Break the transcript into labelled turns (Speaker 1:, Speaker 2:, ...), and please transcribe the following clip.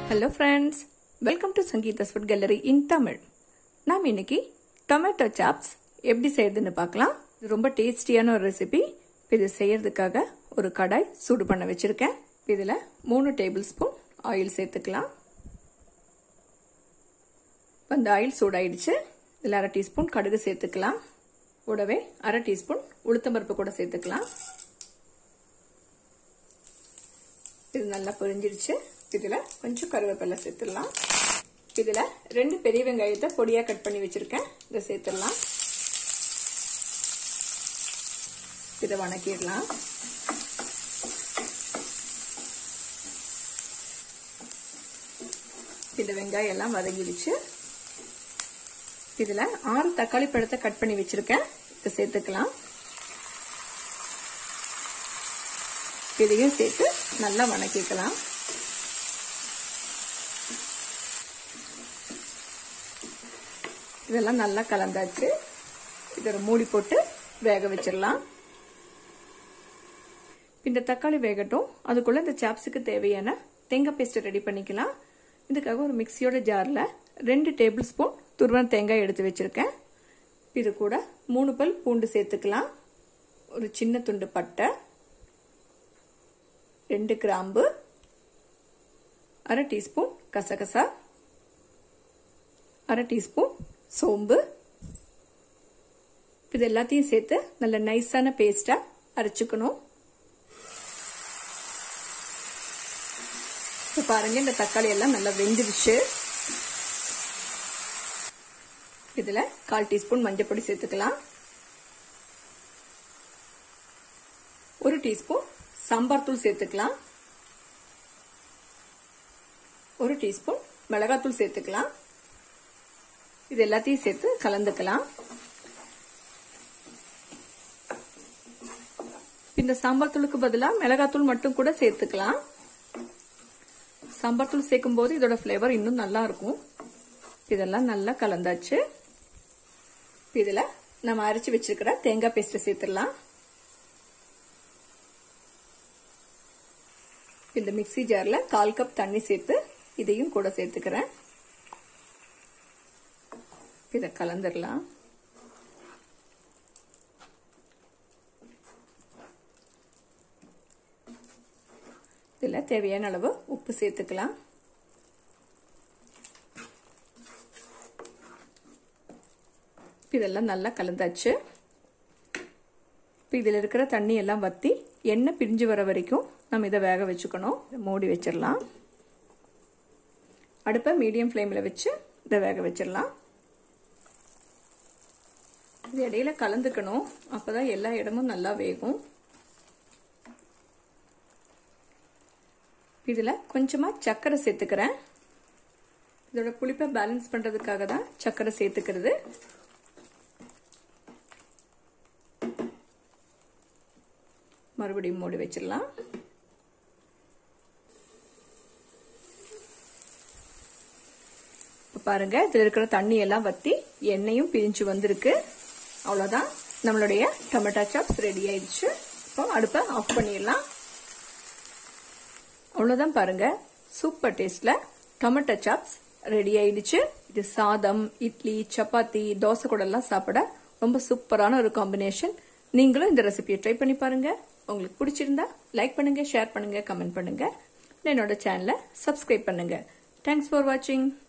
Speaker 1: hello friends welcome to Sangeetha's food gallery in Tamil நாம் இன்னைக்கு tomato chops எப்படி செய்யறதுன்னு பார்க்கலாம் இது ரொம்ப டேஸ்டியான ஒரு ரெசிபி இது செய்யறதுக்காக ஒரு கடாய் சூடு பண்ண வச்சிருக்கேன் இதில் மூணு டேபிள் ஸ்பூன் ஆயில் சேர்த்துக்கலாம் அந்த ஆயில் சூடாயிடுச்சு இதில் அரை டீஸ்பூன் கடுகு சேர்த்துக்கலாம் கூடவே அரை டீஸ்பூன் உளுத்தம்பருப்பு கூட சேர்த்துக்கலாம் இது நல்லா பொரிஞ்சிருச்சு இதில் கொஞ்சம் கருவேப்பிலை சேர்த்துடலாம் இதில் ரெண்டு பெரிய வெங்காயத்தை பொடியாக கட் பண்ணி வச்சுருக்கேன் இதை சேர்த்துடலாம் இதை வணக்கிடலாம் இந்த வெங்காயம் எல்லாம் வதங்கிடுச்சு இதில் ஆறு தக்காளி பழத்தை கட் பண்ணி வச்சுருக்கேன் இதை சேர்த்துக்கலாம் இதையும் சேர்த்து நல்லா வணக்கிக்கலாம் இதெல்லாம் நல்லா கலந்தாச்சு இதை மூடி போட்டு வேக வச்சிடலாம் இந்த தக்காளி வேகட்டும் அதுக்குள்ள இந்த சாப்ஸுக்கு தேவையான தேங்காய் பேஸ்ட் ரெடி பண்ணிக்கலாம் இதுக்காக ஒரு மிக்சியோட ஜாரில் ரெண்டு டேபிள் ஸ்பூன் துருவன தேங்காய் எடுத்து வச்சிருக்கேன் இது கூட மூணு பல் பூண்டு சேர்த்துக்கலாம் ஒரு சின்ன துண்டு பட்டை ரெண்டு கிராம்பு அரை டீஸ்பூன் கசகசா அரை டீஸ்பூன் சோம்பு இது எல்லாத்தையும் சேர்த்து நல்ல நைஸான பேஸ்டா அரைச்சுக்கணும் இப்போ பாருங்க இந்த தக்காளி எல்லாம் நல்லா வெந்துருச்சு இதுல கால் டீஸ்பூன் மஞ்சள் பொடி சேர்த்துக்கலாம் ஒரு டீஸ்பூன் சாம்பார் தூள் சேர்த்துக்கலாம் ஒரு டீஸ்பூன் மிளகாத்தூள் சேர்த்துக்கலாம் இது எல்லாத்தையும் சேர்த்து கலந்துக்கலாம் இந்த சாம்பார் தூளுக்கு பதிலாக மிளகாத்தூள் மட்டும் கூட சேர்த்துக்கலாம் சாம்பார் தூள் சேர்க்கும் போது இதோட ஃப்ளேவர் இன்னும் நல்லா இருக்கும் இதெல்லாம் நல்லா கலந்தாச்சு இதுல நம்ம அரைச்சி வச்சிருக்கிற தேங்காய் பேஸ்ட் சேர்த்துடலாம் இந்த மிக்சி ஜார்ல கால் கப் தண்ணி சேர்த்து இதையும் கூட சேர்த்துக்கிறேன் இதை கலந்துடலாம் இதில் தேவையான அளவு உப்பு சேர்த்துக்கலாம் இதெல்லாம் நல்லா கலந்தாச்சு இப்போ இதில் இருக்கிற தண்ணி எல்லாம் வற்றி எண்ணெய் பிரிஞ்சு வர வரைக்கும் நம்ம இதை வேக வச்சுக்கணும் மூடி வச்சிடலாம் அடுப்பை மீடியம் ஃப்ளேமில் வச்சு இதை வேக வச்சிடலாம் இது இடையில கலந்துக்கணும் அப்போதான் எல்லா இடமும் நல்லா வேகும் இதில் கொஞ்சமாக சர்க்கரை சேர்த்துக்கிறேன் இதோட புளிப்பை பேலன்ஸ் பண்ணுறதுக்காக தான் சர்க்கரை சேர்த்துக்கிறது மறுபடியும் மூடி வச்சிடலாம் இப்போ பாருங்க இதில் இருக்கிற தண்ணி எல்லாம் வற்றி எண்ணெயும் பிரிஞ்சு வந்திருக்கு அவ்வளோதான் நம்மளுடைய டொமேட்டோ சாப்ஸ் ரெடி ஆயிடுச்சு இப்போ அடுப்பை ஆஃப் பண்ணிடலாம் அவ்வளோதான் பாருங்க சூப்பர் டேஸ்ட்ல டொமேட்டோ சாப்ஸ் ரெடி ஆயிடுச்சு இது சாதம் இட்லி சப்பாத்தி தோசை கூட எல்லாம் சாப்பிட ரொம்ப சூப்பரான ஒரு காம்பினேஷன் நீங்களும் இந்த ரெசிபியை ட்ரை பண்ணி பாருங்க உங்களுக்கு பிடிச்சிருந்தா லைக் பண்ணுங்க ஷேர் பண்ணுங்க கமெண்ட் பண்ணுங்க என்னோட சேனலை சப்ஸ்கிரைப் பண்ணுங்க தேங்க்ஸ் ஃபார் வாட்சிங்